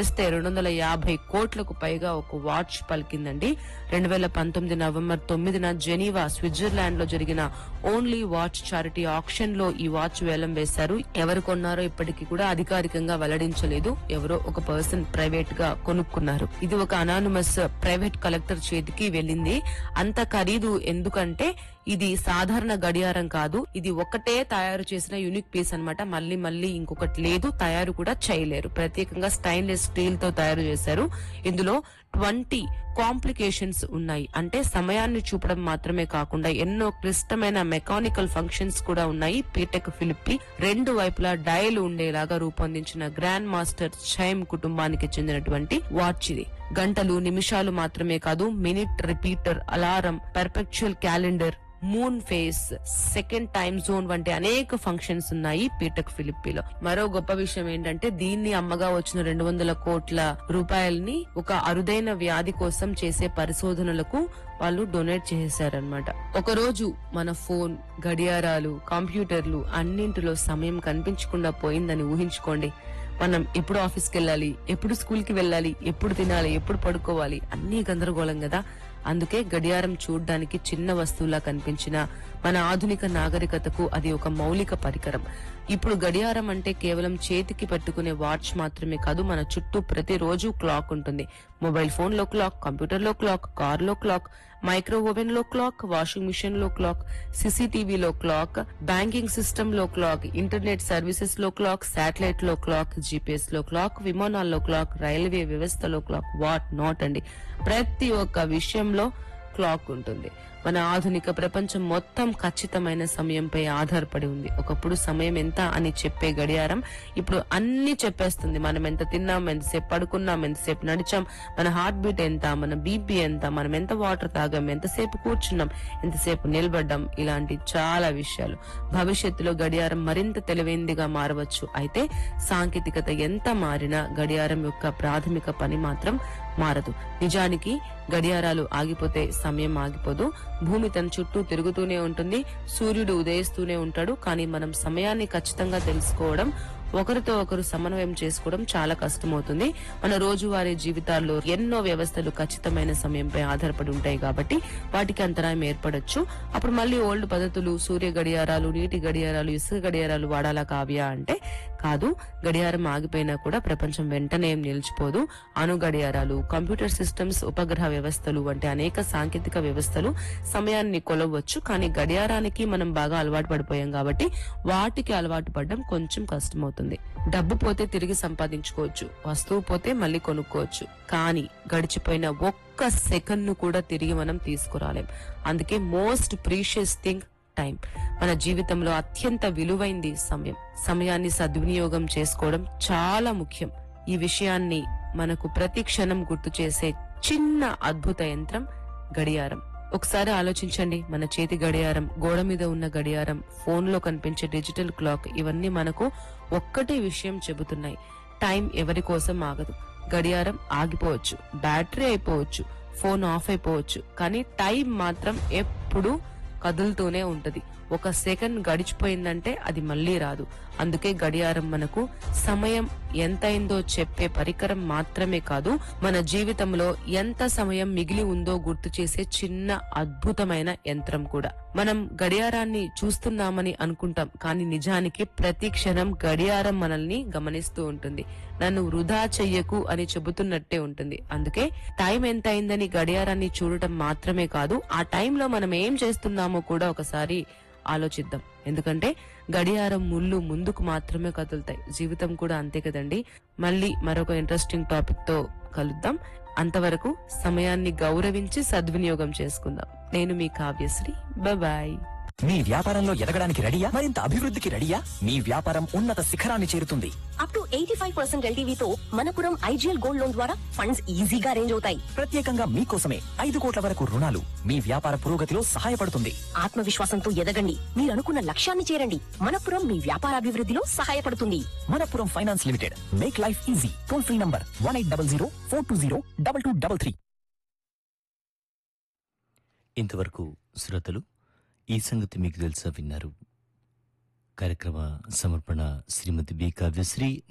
ఇస్తే రెండు వందల యాభై కోట్లకు పైగా ఒక వాచ్ పలికిందండి రెండు వేల పంతొమ్మిది నవంబర్ తొమ్మిదిన జెనీవా స్విట్జర్లాండ్ లో జరిగిన ఓన్లీ వాచ్ చారిటీ ఆక్షన్ లో ఈ వాచ్ వేలం వేశారు ఎవరు కొన్నారో ఇప్పటికీ కూడా అధికారికంగా వెల్లడించలేదు ఎవరో ఒక పర్సన్ ప్రైవేట్ గా కొనుక్కున్నారు ఇది ఒక అనానిమస్ ప్రైవేట్ కలెక్టర్ చేతికి వెళ్ళింది అంత ఖరీదు ఎందుకంటే ఇది సాధారణ గడియారం కాదు ఇది ఒకటే తయారు చేసిన యూనిక్ పీస్ అన్నమాట మళ్ళీ మళ్ళీ ఇంకొకటి లేదు తయారు కూడా చేయలేరు ప్రత్యేకంగా స్టైన్లెస్ స్టీల్ తో తయారు చేశారు ఇందులో ట్వంటీ కాంప్లికేషన్స్ ఉన్నాయి అంటే సమయాన్ని చూపడం మాత్రమే కాకుండా ఎన్నో క్లిష్టమైన మెకానికల్ ఫంక్షన్స్ కూడా ఉన్నాయి పీటెక్ ఫిలిప్పి రెండు వైపులా డయల్ ఉండేలాగా రూపొందించిన గ్రాండ్ మాస్టర్ చైమ్ కుటుంబానికి చెందినటువంటి వాచ్ ఇది గంటలు నిమిషాలు మాత్రమే కాదు minute repeater alarm perpetual calendar moon face second time zone వంటి అనేక ఫంక్షన్స్ ఉన్నాయి పీటక్ ఫిలిప్పీలో మరో గొప్ప విషయం ఏంటంటే దీన్ని అమ్మగా వచ్చిన రెండు వందల కోట్ల రూపాయల్ని ఒక అరుదైన వ్యాధి కోసం చేసే పరిశోధనలకు వాళ్ళు డొనేట్ చేశారనమాట ఒక రోజు మన ఫోన్ గడియారాలు కంప్యూటర్లు అన్నింటిలో సమయం కనిపించకుండా పోయిందని ఊహించుకోండి మనం ఎప్పుడు ఆఫీస్కి వెళ్ళాలి ఎప్పుడు స్కూల్ కి వెళ్ళాలి ఎప్పుడు తినాలి ఎప్పుడు పడుకోవాలి అన్ని గందరగోళం కదా అందుకే గడియారం చూడ్డానికి చిన్న వస్తువులా కనిపించిన మన ఆధునిక నాగరికతకు అది ఒక మౌలిక పరికరం ఇప్పుడు గడియారం అంటే కేవలం చేతికి పెట్టుకునే వాచ్ మాత్రమే కాదు మన చుట్టూ ప్రతిరోజు క్లాక్ ఉంటుంది మొబైల్ ఫోన్ లో క్లాక్ కంప్యూటర్ లో క్లాక్ కార్ లో క్లాక్ మైక్రో ఓవెన్ లో క్లాక్ వాషింగ్ మిషన్ లో క్లాక్ సీసీటీవీలో క్లాక్ బ్యాంకింగ్ సిస్టమ్ లో క్లాక్ ఇంటర్నెట్ సర్వీసెస్ లో క్లాక్ శాటిలైట్ లో క్లాక్ జీపీఎస్ లో క్లాక్ విమానాల్లో క్లాక్ రైల్వే వ్యవస్థలో క్లాక్ వాట్ నాట్ అండి ప్రతి ఒక్క విషయంలో క్లాక్ ఉంటుంది మన ఆధునిక ప్రపంచం మొత్తం ఖచ్చితమైన సమయంపై ఆధారపడి ఉంది ఒకప్పుడు సమయం ఎంత అని చెప్పే గడియారం ఇప్పుడు అన్ని చెప్పేస్తుంది మనం ఎంత తిన్నాం ఎంతసేపు పడుకున్నాం ఎంతసేపు నడిచాం మన హార్ట్ బీట్ ఎంత మన బీపీ ఎంత మనం ఎంత వాటర్ తాగాం ఎంతసేపు కూర్చున్నాం ఎంతసేపు నిలబడ్డాం ఇలాంటి చాలా విషయాలు భవిష్యత్తులో గడియారం మరింత తెలివైందిగా మారవచ్చు అయితే సాంకేతికత ఎంత మారినా గడియారం యొక్క ప్రాథమిక పని మాత్రం మారదు నిజానికి గడియారాలు ఆగిపోతే సమయం ఆగిపోదు భూమి తన చుట్టూ తిరుగుతూనే ఉంటుంది సూర్యుడు ఉదయిస్తూనే ఉంటాడు కానీ మనం సమయాన్ని ఖచ్చితంగా తెలుసుకోవడం ఒకరితో ఒకరు సమన్వయం చేసుకోవడం చాలా కష్టమవుతుంది మన రోజువారీ జీవితాల్లో ఎన్నో వ్యవస్థలు ఖచ్చితమైన సమయంపై ఆధారపడి ఉంటాయి కాబట్టి వాటికి అంతరాయం ఏర్పడొచ్చు అప్పుడు మళ్ళీ ఓల్డ్ పద్ధతులు సూర్య గడియారాలు నీటి గడియారాలు ఇసుక గడియారాలు వాడాలా కావ్యా అంటే కాదు గడియారం ఆగిపోయినా కూడా ప్రపంచం వెంటనే ఏం నిలిచిపోదు అణు గడియారాలు కంప్యూటర్ సిస్టమ్స్ ఉపగ్రహ వ్యవస్థలు వంటి అనేక సాంకేతిక వ్యవస్థలు సమయాన్ని కొలవచ్చు కానీ గడియారానికి మనం బాగా అలవాటు పడిపోయాం కాబట్టి వాటికి అలవాటు పడడం కొంచెం కష్టమవుతుంది డబ్బు పోతే తిరిగి సంపాదించుకోవచ్చు వస్తువు పోతే మళ్ళీ కొనుక్కోవచ్చు కానీ గడిచిపోయిన ఒక్క సెకండ్ ను కూడా తిరిగి మనం తీసుకురాలేం అందుకే మోస్ట్ ప్రీషియస్ థింగ్ టైం మన జీవితంలో అత్యంత విలువైంది సమయం సమయాన్ని సద్వినియోగం చేసుకోవడం చాలా ముఖ్యం ఈ విషయాన్ని మనకు ప్రతి క్షణం గుర్తు చేసే చిన్న అద్భుత యంత్రం గడియారం ఒకసారి ఆలోచించండి మన చేతి గడియారం గోడ మీద ఉన్న గడియారం ఫోన్ లో కనిపించే డిజిటల్ క్లాక్ ఇవన్నీ మనకు ఒక్కటే విషయం చెబుతున్నాయి టైం ఎవరి కోసం ఆగదు గడియారం ఆగిపోవచ్చు బ్యాటరీ అయిపోవచ్చు ఫోన్ ఆఫ్ అయిపోవచ్చు కానీ టైం మాత్రం ఎప్పుడూ కదులుతూనే ఉంటది ఒక సెకండ్ గడిచిపోయిందంటే అది మళ్ళీ రాదు అందుకే గడియారం మనకు సమయం ఎంతైందో చెప్పే పరికరం మాత్రమే కాదు మన జీవితంలో ఎంత సమయం మిగిలి ఉందో గుర్తు చేసే చిన్న అద్భుతమైన యంత్రం కూడా మనం గడియారాన్ని చూస్తున్నామని అనుకుంటాం కానీ నిజానికి ప్రతి క్షణం గడియారం మనల్ని గమనిస్తూ ఉంటుంది నన్ను వృధా చెయ్యకు అని చెబుతున్నట్టే ఉంటుంది అందుకే టైం ఎంత అయిందని గడియారాన్ని చూడటం మాత్రమే కాదు ఆ టైంలో మనం ఏం చేస్తున్నామో కూడా ఒకసారి ఆలోచిద్దాం ఎందుకంటే గడియారం ముళ్ళు ముందుకు మాత్రమే కదులుతాయి జీవితం కూడా అంతే కదండి మళ్ళీ మరొక ఇంట్రెస్టింగ్ టాపిక్ తో కలుద్దాం అంతవరకు సమయాన్ని గౌరవించి సద్వినియోగం చేసుకుందాం నేను మీ కావ్యశ్రీ బాయ్ మీ వ్యాపారంలో ఎదగడానికి రెడీయా మరింత అభివృద్ధికి రెడీయా మీ వ్యాపారం ఉన్నత శిఖరాన్ని చేరుతుంది up to eighty five percent ఎల్టీవీతో మనపురం ఐజీఎల్ గోల్డ్ లోన్ ద్వారా ఫండ్స్ ఈజీగా అరేంజ్ అవుతాయి ప్రత్యేకంగా మీకోసమే ఐదు కోట్ల వరకు రుణాలు మీ వ్యాపార పురోగతిలో సహాయపడుతుంది ఆత్మవిశ్వాసంతో ఎదగండి మీరు అనుకున్న లక్ష్యాన్ని చేరండి మనపురం మీ వ్యాపార అభివృద్ధిలో సహాయపడుతుంది Manappuram finance limited make life easy toll free number one eight double zero four two zero double two double three ఇంతవరకు శ్రోతలు ఈ సంగతి మీకు తెలుసా విన్నారు కార్యక్రమ సమర్పణ శ్రీమతి బి కావ్యశ్రీ